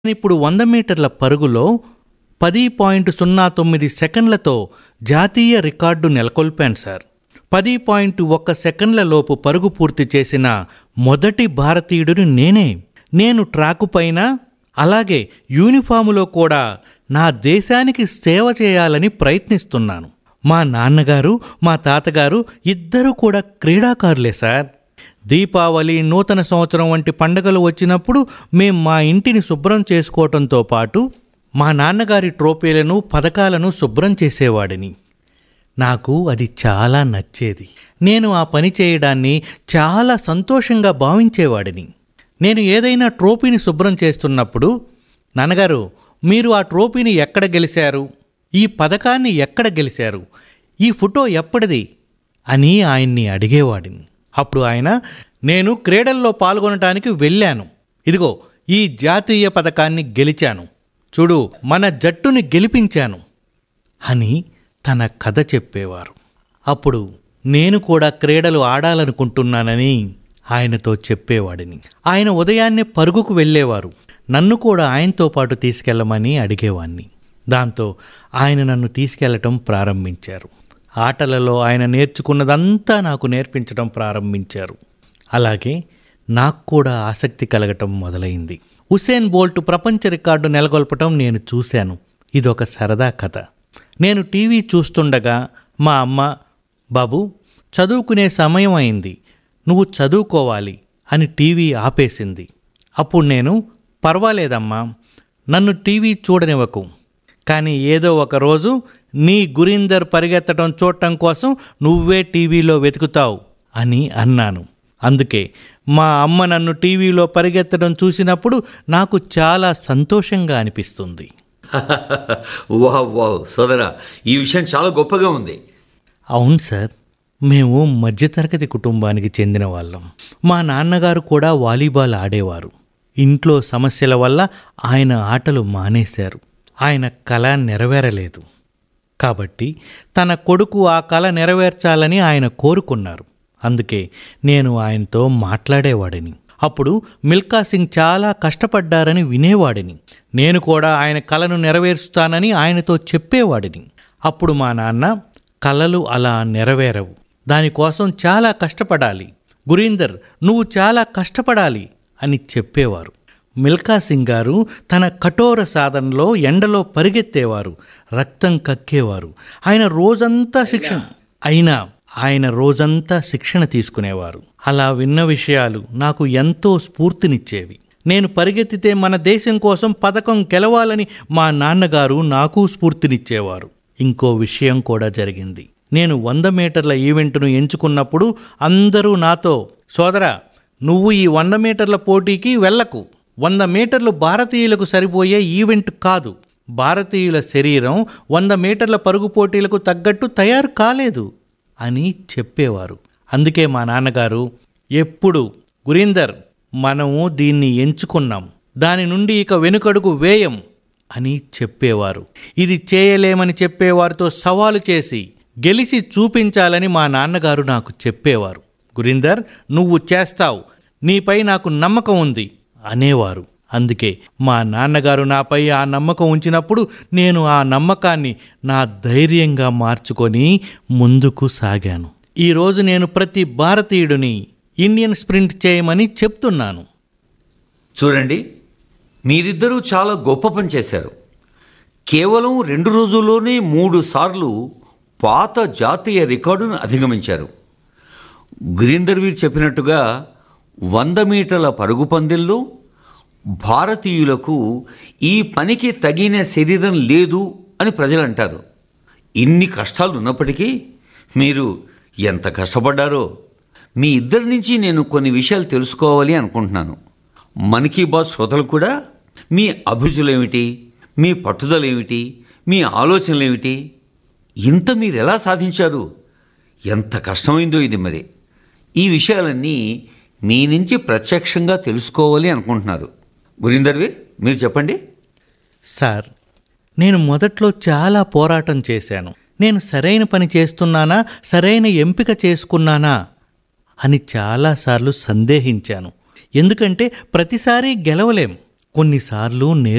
ఇప్పుడు వంద మీటర్ల పరుగులో పది పాయింట్ సున్నా తొమ్మిది సెకండ్లతో జాతీయ రికార్డు నెలకొల్పాను సార్ పది పాయింట్ ఒక్క సెకండ్ల లోపు పరుగు పూర్తి చేసిన మొదటి భారతీయుడిని నేనే నేను ట్రాకు పైన అలాగే యూనిఫాములో కూడా నా దేశానికి సేవ చేయాలని ప్రయత్నిస్తున్నాను మా నాన్నగారు మా తాతగారు ఇద్దరూ కూడా క్రీడాకారులే సార్ దీపావళి నూతన సంవత్సరం వంటి పండుగలు వచ్చినప్పుడు మేం మా ఇంటిని శుభ్రం చేసుకోవటంతో పాటు మా నాన్నగారి ట్రోఫీలను పథకాలను శుభ్రం చేసేవాడిని నాకు అది చాలా నచ్చేది నేను ఆ పని చేయడాన్ని చాలా సంతోషంగా భావించేవాడిని నేను ఏదైనా ట్రోఫీని శుభ్రం చేస్తున్నప్పుడు నాన్నగారు మీరు ఆ ట్రోఫీని ఎక్కడ గెలిచారు ఈ పథకాన్ని ఎక్కడ గెలిచారు ఈ ఫోటో ఎప్పటిది అని ఆయన్ని అడిగేవాడిని అప్పుడు ఆయన నేను క్రీడల్లో పాల్గొనటానికి వెళ్ళాను ఇదిగో ఈ జాతీయ పథకాన్ని గెలిచాను చూడు మన జట్టుని గెలిపించాను అని తన కథ చెప్పేవారు అప్పుడు నేను కూడా క్రీడలు ఆడాలనుకుంటున్నానని ఆయనతో చెప్పేవాడిని ఆయన ఉదయాన్నే పరుగుకు వెళ్ళేవారు నన్ను కూడా ఆయనతో పాటు తీసుకెళ్ళమని అడిగేవాణ్ణి దాంతో ఆయన నన్ను తీసుకెళ్లటం ప్రారంభించారు ఆటలలో ఆయన నేర్చుకున్నదంతా నాకు నేర్పించడం ప్రారంభించారు అలాగే నాకు కూడా ఆసక్తి కలగటం మొదలైంది ఉసేన్ బోల్ట్ ప్రపంచ రికార్డు నెలకొల్పటం నేను చూశాను ఇదొక సరదా కథ నేను టీవీ చూస్తుండగా మా అమ్మ బాబు చదువుకునే సమయం అయింది నువ్వు చదువుకోవాలి అని టీవీ ఆపేసింది అప్పుడు నేను పర్వాలేదమ్మా నన్ను టీవీ చూడనివ్వకు కానీ ఏదో ఒక రోజు నీ గురీందర్ పరిగెత్తడం చూడటం కోసం నువ్వే టీవీలో వెతుకుతావు అని అన్నాను అందుకే మా అమ్మ నన్ను టీవీలో పరిగెత్తడం చూసినప్పుడు నాకు చాలా సంతోషంగా అనిపిస్తుంది వావ్ వావ్ సోదరా ఈ విషయం చాలా గొప్పగా ఉంది అవును సార్ మేము మధ్యతరగతి కుటుంబానికి చెందిన వాళ్ళం మా నాన్నగారు కూడా వాలీబాల్ ఆడేవారు ఇంట్లో సమస్యల వల్ల ఆయన ఆటలు మానేశారు ఆయన కళ నెరవేరలేదు కాబట్టి తన కొడుకు ఆ కళ నెరవేర్చాలని ఆయన కోరుకున్నారు అందుకే నేను ఆయనతో మాట్లాడేవాడిని అప్పుడు మిల్కా సింగ్ చాలా కష్టపడ్డారని వినేవాడిని నేను కూడా ఆయన కళను నెరవేరుస్తానని ఆయనతో చెప్పేవాడిని అప్పుడు మా నాన్న కళలు అలా నెరవేరవు దానికోసం చాలా కష్టపడాలి గురీందర్ నువ్వు చాలా కష్టపడాలి అని చెప్పేవారు మిల్కా సింగ్ గారు తన కఠోర సాధనలో ఎండలో పరిగెత్తేవారు రక్తం కక్కేవారు ఆయన రోజంతా శిక్షణ అయినా ఆయన రోజంతా శిక్షణ తీసుకునేవారు అలా విన్న విషయాలు నాకు ఎంతో స్ఫూర్తినిచ్చేవి నేను పరిగెత్తితే మన దేశం కోసం పథకం గెలవాలని మా నాన్నగారు నాకు స్ఫూర్తినిచ్చేవారు ఇంకో విషయం కూడా జరిగింది నేను వంద మీటర్ల ఈవెంట్ను ఎంచుకున్నప్పుడు అందరూ నాతో సోదరా నువ్వు ఈ వంద మీటర్ల పోటీకి వెళ్ళకు వంద మీటర్లు భారతీయులకు సరిపోయే ఈవెంట్ కాదు భారతీయుల శరీరం వంద మీటర్ల పరుగు పోటీలకు తగ్గట్టు తయారు కాలేదు అని చెప్పేవారు అందుకే మా నాన్నగారు ఎప్పుడు గురీందర్ మనము దీన్ని ఎంచుకున్నాం దాని నుండి ఇక వెనుకడుగు వేయం అని చెప్పేవారు ఇది చేయలేమని చెప్పేవారితో సవాలు చేసి గెలిచి చూపించాలని మా నాన్నగారు నాకు చెప్పేవారు గురీందర్ నువ్వు చేస్తావు నీపై నాకు నమ్మకం ఉంది అనేవారు అందుకే మా నాన్నగారు నాపై ఆ నమ్మకం ఉంచినప్పుడు నేను ఆ నమ్మకాన్ని నా ధైర్యంగా మార్చుకొని ముందుకు సాగాను ఈరోజు నేను ప్రతి భారతీయుడిని ఇండియన్ స్ప్రింట్ చేయమని చెప్తున్నాను చూడండి మీరిద్దరూ చాలా గొప్ప పని చేశారు కేవలం రెండు రోజుల్లోనే మూడు సార్లు పాత జాతీయ రికార్డును అధిగమించారు గురీందర్ వీర్ చెప్పినట్టుగా వంద మీటర్ల పరుగు పందెల్లో భారతీయులకు ఈ పనికి తగిన శరీరం లేదు అని ప్రజలు అంటారు ఇన్ని కష్టాలు ఉన్నప్పటికీ మీరు ఎంత కష్టపడ్డారో మీ ఇద్దరి నుంచి నేను కొన్ని విషయాలు తెలుసుకోవాలి అనుకుంటున్నాను మన్ కీ బాత్ శ్రోతలు కూడా మీ అభిరుచులేమిటి మీ పట్టుదల ఏమిటి మీ ఆలోచనలు ఏమిటి ఇంత మీరు ఎలా సాధించారు ఎంత కష్టమైందో ఇది మరి ఈ విషయాలన్నీ మీ నుంచి ప్రత్యక్షంగా తెలుసుకోవాలి అనుకుంటున్నారు గురీందర్వి మీరు చెప్పండి సార్ నేను మొదట్లో చాలా పోరాటం చేశాను నేను సరైన పని చేస్తున్నానా సరైన ఎంపిక చేసుకున్నానా అని చాలాసార్లు సందేహించాను ఎందుకంటే ప్రతిసారి గెలవలేం కొన్నిసార్లు నేర్